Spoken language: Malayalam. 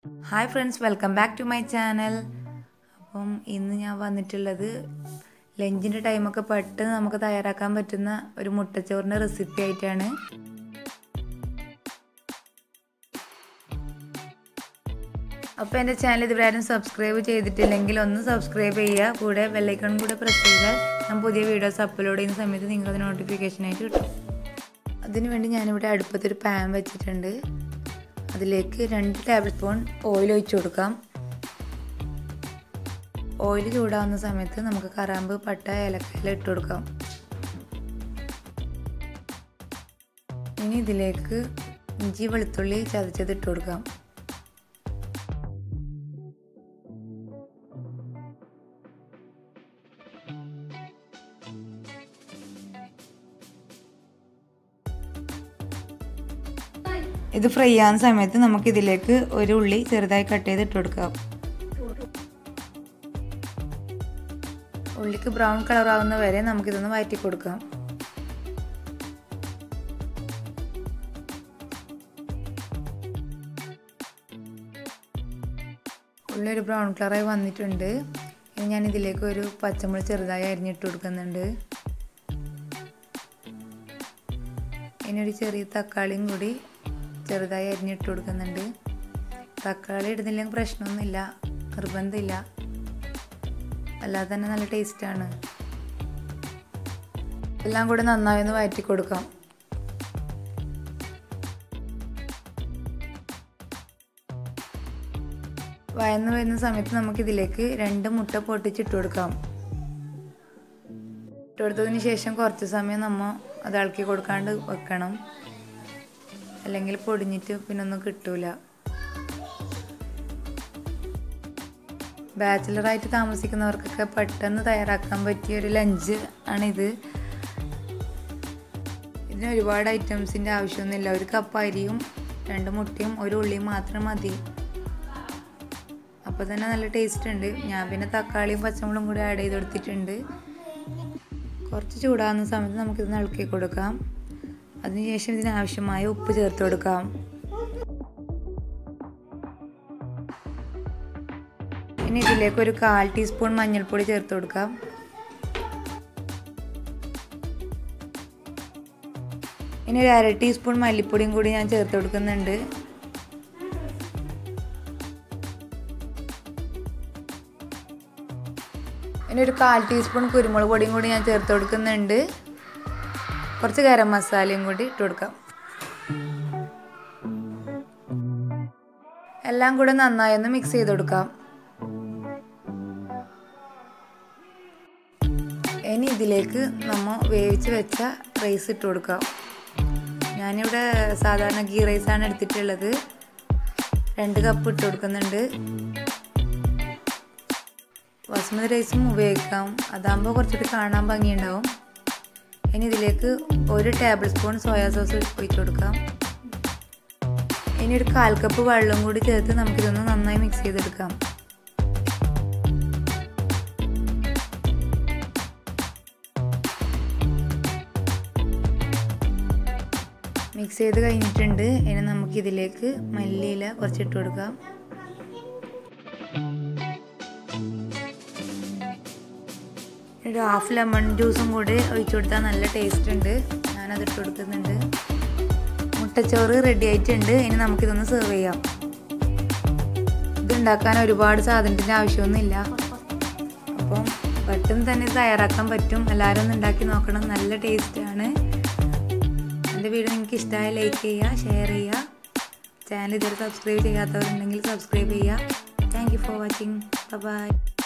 hi friends welcome back to my channel അപ്പം ഇന്ന് ഞാൻ വന്നിട്ടുള്ളത് ലഞ്ചിൻ്റെ ടൈമൊക്കെ പെട്ടെന്ന് നമുക്ക് തയ്യാറാക്കാൻ പറ്റുന്ന ഒരു മുട്ടച്ചോറിൻ്റെ റെസിപ്പി ആയിട്ടാണ് അപ്പോൾ എൻ്റെ ചാനൽ ഇതുവരെ ആരും സബ്സ്ക്രൈബ് ചെയ്തിട്ടില്ലെങ്കിൽ ഒന്ന് സബ്സ്ക്രൈബ് ചെയ്യുക കൂടെ ബെല്ലൈക്കൺ കൂടെ പ്രസ് ചെയ്താൽ ഞാൻ പുതിയ വീഡിയോസ് അപ്ലോഡ് ചെയ്യുന്ന സമയത്ത് നിങ്ങൾക്ക് നോട്ടിഫിക്കേഷനായിട്ട് കിട്ടും അതിനുവേണ്ടി ഞാനിവിടെ അടുപ്പത്തൊരു പാൻ വെച്ചിട്ടുണ്ട് അതിലേക്ക് രണ്ട് ടേബിൾ സ്പൂൺ ഓയിൽ ഒഴിച്ചു കൊടുക്കാം ഓയിൽ ചൂടാവുന്ന സമയത്ത് നമുക്ക് കറാമ്പ് പട്ട ഏലക്കയില ഇട്ട് കൊടുക്കാം ഇനി ഇതിലേക്ക് ഇഞ്ചി വെളുത്തുള്ളി ചതച്ചത് ഇട്ട് കൊടുക്കാം ഇത് ഫ്രൈ ആവുന്ന സമയത്ത് നമുക്ക് ഇതിലേക്ക് ഒരു ഉള്ളി ചെറുതായി കട്ട് ചെയ്ത് ഇട്ട് കൊടുക്കാം ഉള്ളിക്ക് ബ്രൗൺ കളർ ആവുന്ന വരെ നമുക്കിതൊന്ന് വഴറ്റി കൊടുക്കാം ഉള്ളി ഒരു ബ്രൗൺ കളറായി വന്നിട്ടുണ്ട് ഇനി ഞാൻ ഇതിലേക്ക് ഒരു പച്ചമുളക് ചെറുതായി അരിഞ്ഞിട്ട് കൊടുക്കുന്നുണ്ട് ഇനി ഒരു ചെറിയ തക്കാളിയും കൂടി ചെറുതായി അരിഞ്ഞിട്ട് കൊടുക്കുന്നുണ്ട് തക്കാളി ഇടുന്നില്ലെങ്കിൽ പ്രശ്നമൊന്നുമില്ല നിർബന്ധമില്ല അല്ലാതെ തന്നെ നല്ല ടേസ്റ്റാണ് എല്ലാം കൂടെ നന്നായി ഒന്ന് വഴറ്റി കൊടുക്കാം വയന്ന് വരുന്ന സമയത്ത് നമുക്കിതിലേക്ക് രണ്ട് മുട്ട പൊട്ടിച്ചിട്ട് കൊടുക്കാം ഇട്ട് കൊടുത്തതിന് ശേഷം കുറച്ച് സമയം നമ്മൾ അത് ഇളക്കി കൊടുക്കാണ്ട് വെക്കണം അല്ലെങ്കിൽ പൊടിഞ്ഞിട്ട് പിന്നെ ഒന്നും കിട്ടൂല ബാച്ചിലറായിട്ട് താമസിക്കുന്നവർക്കൊക്കെ പെട്ടെന്ന് തയ്യാറാക്കാൻ പറ്റിയ ഒരു ലഞ്ച് ആണിത് ഇതിന് ഒരുപാട് ഐറ്റംസിൻ്റെ ആവശ്യമൊന്നുമില്ല ഒരു കപ്പ് അരിയും രണ്ട് മുട്ടയും ഒരു ഉള്ളിയും മാത്രം മതി അപ്പോൾ തന്നെ നല്ല ടേസ്റ്റ് ഉണ്ട് ഞാൻ പിന്നെ തക്കാളിയും പച്ചമുളകും കൂടി ആഡ് ചെയ്ത് കൊടുത്തിട്ടുണ്ട് കുറച്ച് ചൂടാകുന്ന സമയത്ത് നമുക്കിത് ഇളക്കി കൊടുക്കാം അതിനുശേഷം ഇതിനാവശ്യമായ ഉപ്പ് ചേർത്ത് കൊടുക്കാം ഇനി ഇതിലേക്ക് ഒരു കാൽ ടീസ്പൂൺ മഞ്ഞൾപ്പൊടി ചേർത്ത് കൊടുക്കാം ഇനി ഒരു അര ടീസ്പൂൺ മല്ലിപ്പൊടിയും കൂടി ഞാൻ ചേർത്ത് കൊടുക്കുന്നുണ്ട് ഇനി ഒരു കാൽ ടീസ്പൂൺ കുരുമുളക് പൊടിയും കൂടി ഞാൻ ചേർത്ത് കൊടുക്കുന്നുണ്ട് കുറച്ച് ഗരം മസാലയും കൂടി ഇട്ട് കൊടുക്കാം എല്ലാം കൂടെ നന്നായി ഒന്ന് മിക്സ് ചെയ്ത് കൊടുക്കാം ഇനി ഇതിലേക്ക് നമ്മൾ വേവിച്ച് വെച്ച റൈസ് ഇട്ട് കൊടുക്കാം ഞാനിവിടെ സാധാരണ ഗീ റൈസാണ് എടുത്തിട്ടുള്ളത് രണ്ട് കപ്പ് ഇട്ട് കൊടുക്കുന്നുണ്ട് ബസ്മതി റൈസും ഉപയോഗിക്കാം അതാകുമ്പോൾ കുറച്ചുകൂടി കാണാൻ ഭംഗിയുണ്ടാവും ഇനി ഇതിലേക്ക് ഒരു ടേബിൾ സ്പൂൺ സോയാ സോസ് ഒഴിച്ചു കൊടുക്കാം ഇനി ഒരു കാൽ കപ്പ് വെള്ളം കൂടി ചേർത്ത് നമുക്കിതൊന്ന് നന്നായി മിക്സ് ചെയ്തെടുക്കാം മിക്സ് ചെയ്ത് കഴിഞ്ഞിട്ടുണ്ട് ഇനി നമുക്കിതിലേക്ക് മല്ലിയില കുറച്ചിട്ട് കൊടുക്കാം ഒരു ഹാഫ് ലെമൺ ജ്യൂസും കൂടി ഒഴിച്ചു കൊടുത്താൽ നല്ല ടേസ്റ്റ് ഉണ്ട് ഞാനത് ഇട്ട് കൊടുക്കുന്നുണ്ട് മുട്ടച്ചോറ് റെഡി ആയിട്ടുണ്ട് ഇനി നമുക്കിതൊന്ന് സെർവ് ചെയ്യാം ഇതുണ്ടാക്കാൻ ഒരുപാട് സാധനത്തിൻ്റെ ആവശ്യമൊന്നുമില്ല അപ്പം പെട്ടെന്ന് തന്നെ തയ്യാറാക്കാൻ പറ്റും എല്ലാവരും ഒന്ന് ഉണ്ടാക്കി നോക്കണം നല്ല ടേസ്റ്റാണ് എൻ്റെ വീഡിയോ നിങ്ങൾക്ക് ഇഷ്ടമായ ലൈക്ക് ചെയ്യുക ഷെയർ ചെയ്യുക ചാനൽ ഇതുവരെ സബ്സ്ക്രൈബ് ചെയ്യാത്തവരുണ്ടെങ്കിൽ സബ്സ്ക്രൈബ് ചെയ്യുക thank you for watching by